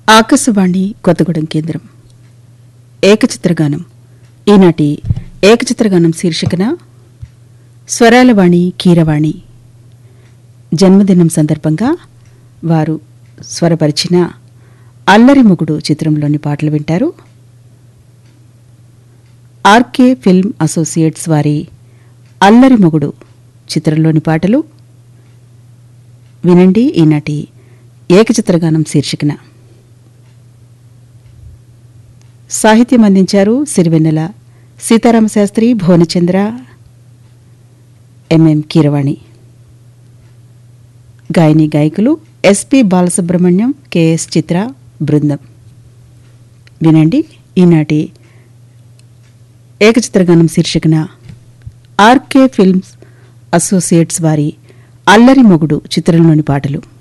ఆకాశవాణి కొత్తగూడెం కేంద్రం ఏకచిత్రగానం ఈనాటి ఏకచిత్రగానం శీర్షికన స్వరాలవాణి కీరవాణి జన్మదినం సందర్భంగా వారు స్వరపరిచిన అల్లరి మొగుడు చిత్రంలోని పాటలు వింటారు ఆర్కే ఫిల్మ్ అసోసియేట్స్ వారి అల్లరి మొగుడు చిత్రంలోని పాటలు వినండి ఈనాటి ఏకచిత్రగానం శీర్షికన సాహిత్యం అందించారు సిరివెన్నెల సీతారామశాస్త్రి భువనచంద్ర ఎంఎం కీరవాణి గాయని గాయకులు ఎస్పి బాలసుబ్రహ్మణ్యం కెఎస్ చిత్ర బృందం వినండి ఈనాటి ఏకచిత్రగానం శీర్షికన ఆర్కే ఫిల్మ్స్ అసోసియేట్స్ వారి అల్లరి మొగుడు చిత్రంలోని పాటలు